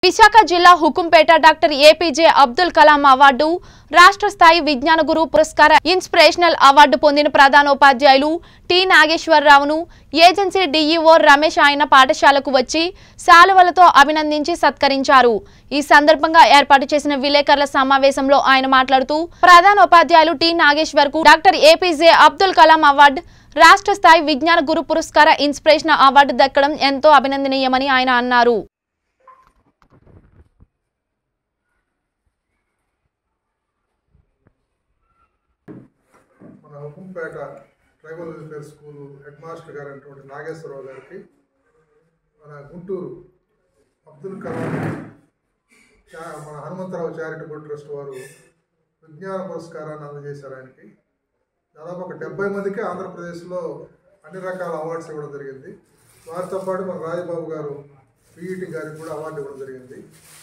విశాఖ జిల్లా Hukumpeta doctor APJ Abdul Kalam award రాష్ట్ర స్థాయి విజ్ఞాన గురు పురస్కార ఇన్స్పిరేషనల్ అవార్డు పొందిన ప్రధానోపాధ్యాయులు టి నాగేశ్వరరావును ఏజెన్సీ డీఈఓ రమేష్ ఆయన పాఠశాలకు వచ్చి శాలువలతో అభినందించి సత్కరించారు ఈ సందర్భంగా ఏర్పాటు చేసిన విలేకరుల సమావేశంలో ఆయన మాట్లాడుతూ ప్రధానోపాధ్యాయులు టి నాగేశ్వర్ కు doctor APJ Abdul Kalam award రాష్ట్ర స్థాయి విజ్ఞాన గురు పురస్కార ఇన్స్పిరేషన్ అవార్డు దక్కడం ఎంతో అభినందనీయమని ఆయన అన్నారు మన Hukumpeta tribal welfare school head master గారు అయినటువంటి నాగేశ్వరరావు గారికి మన గుంటూరు అబ్దుల్ కలాం చా- మన హనుమంతరావు చారిటబుల్ ట్రస్ట్ వారు విజ్ఞాన పురస్కారాన్ని అందజేశారు ఆయనకి దాదాపు ఒక డెబ్బై మందికి ఆంధ్రప్రదేశ్లో అన్ని రకాల అవార్డ్స్ ఇవ్వడం జరిగింది వారితో పాటు మన రాజబాబు గారు పిఈటి గారికి కూడా అవార్డు ఇవ్వడం జరిగింది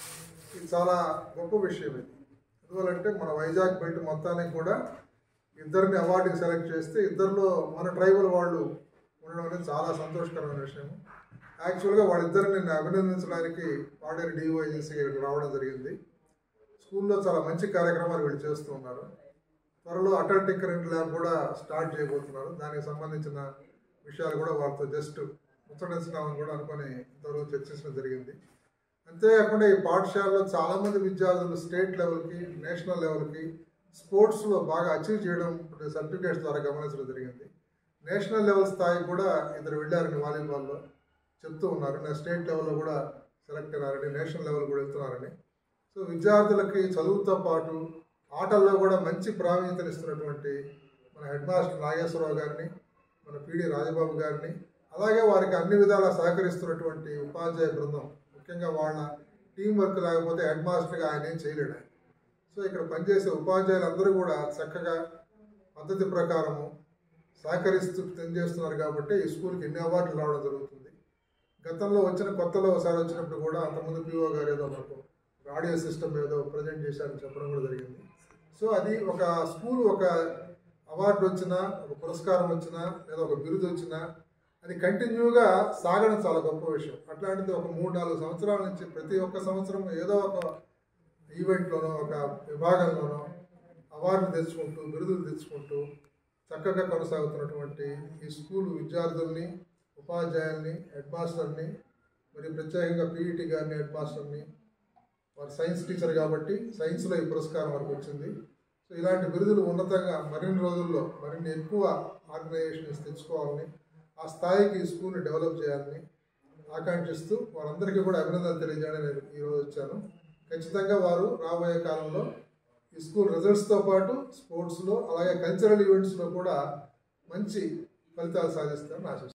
ఇది చాలా గొప్ప విషయం ఇది ఎందువల్లంటే మన వైజాగ్ బెల్ట్ మొత్తానికి కూడా ఇద్దరిని అవార్డుకి సెలెక్ట్ చేస్తే ఇద్దరిలో మన ట్రైబల్ వాళ్ళు ఉండడం అనేది చాలా సంతోషకరమైన విషయం యాక్చువల్గా వాళ్ళిద్దరిని నేను అభినందించడానికి పాడేరు డిఓ ఏజెన్సీకి ఇక్కడికి రావడం జరిగింది స్కూల్లో చాలా మంచి కార్యక్రమాలు వీళ్ళు చేస్తూ ఉన్నారు త్వరలో అటల్ టింకరింగ్ ల్యాబ్ కూడా స్టార్ట్ చేయబోతున్నారు దానికి సంబంధించిన విషయాలు కూడా వాళ్ళతో జస్ట్ ముచ్చటించుదామని కూడా అనుకొని ఇంతవరకు చర్చించడం జరిగింది అంతేకాకుండా ఈ పాఠశాలలో చాలామంది విద్యార్థులు స్టేట్ లెవెల్కి నేషనల్ లెవెల్కి స్పోర్ట్స్లో బాగా అచీవ్ చేయడం సర్టిఫికేట్స్ ద్వారా గమనించడం జరిగింది నేషనల్ లెవెల్ స్థాయికి కూడా ఇద్దరు వెళ్ళారని వాలీబాల్లో చెప్తూ ఉన్నారు నా స్టేట్ లెవెల్లో కూడా సెలెక్ట్ అయినారని నేషనల్ లెవెల్ కూడా వెళ్తున్నారని సో విద్యార్థులకి చదువుతో పాటు ఆటల్లో కూడా మంచి ప్రావీణ్యతనిస్తున్నటువంటి మన హెడ్ మాస్టర్ నాగేశ్వరరావు గారిని మన పిడి రాజబాబు గారిని అలాగే వారికి అన్ని విధాలా సహకరిస్తున్నటువంటి ఉపాధ్యాయ బృందం ముఖ్యంగా వాళ్ళ టీం వర్క్ లేకపోతే హెడ్ మాస్టర్గా ఆయన ఏం చేయలేడు ఆయన. సో ఇక్కడ పనిచేసే ఉపాధ్యాయులందరూ కూడా చక్కగా పద్ధతి ప్రకారము సహకరిస్తూ పనిచేస్తున్నారు కాబట్టి ఈ స్కూల్కి ఎన్ని అవార్డులు రావడం జరుగుతుంది గతంలో వచ్చిన కొత్తలో ఒకసారి వచ్చినప్పుడు కూడా అంతకుముందు పిఓ గారు ఏదో మనకు ఆడియో సిస్టమ్ ఏదో ప్రజెంట్ చేశారని చెప్పడం కూడా జరిగింది సో అది ఒక స్కూల్ ఒక అవార్డు వచ్చినా ఒక పురస్కారం వచ్చినా లేదా ఒక బిరుదు వచ్చినా అది కంటిన్యూగా సాగడం చాలా గొప్ప విషయం అట్లాంటిది ఒక మూడు నాలుగు సంవత్సరాల నుంచి ప్రతి ఒక్క సంవత్సరం ఏదో ఒక ఈవెంట్లోనో ఒక విభాగంలోనో అవార్డులు తెచ్చుకుంటూ బిరుదులు తెచ్చుకుంటూ చక్కగా కొనసాగుతున్నటువంటి ఈ స్కూల్ విద్యార్థుల్ని ఉపాధ్యాయుల్ని హెడ్ మాస్టర్ని మరి ప్రత్యేకంగా పీఈటీ గారిని హెడ్ మాస్టర్ని వారు సైన్స్ టీచర్ కాబట్టి సైన్స్లో ఈ పురస్కారం వరకు వచ్చింది సో ఇలాంటి బిరుదులు ఉన్నతంగా మరిన్ని రోజుల్లో మరిన్ని ఎక్కువ ఆర్గనైజేషన్స్ తెచ్చుకోవాలని ఆ స్థాయికి ఈ స్కూల్ని డెవలప్ చేయాలని ఆకాంక్షిస్తూ వారందరికీ కూడా అభినందనలు తెలియజేయడానికి నేను ఈరోజు వచ్చాను ఖచ్చితంగా వారు రాబోయే కాలంలో ఈ స్కూల్ రిజల్ట్స్తో పాటు స్పోర్ట్స్లో అలాగే కల్చరల్ ఈవెంట్స్లో కూడా మంచి ఫలితాలు సాధిస్తారని ఆశిస్తున్నాను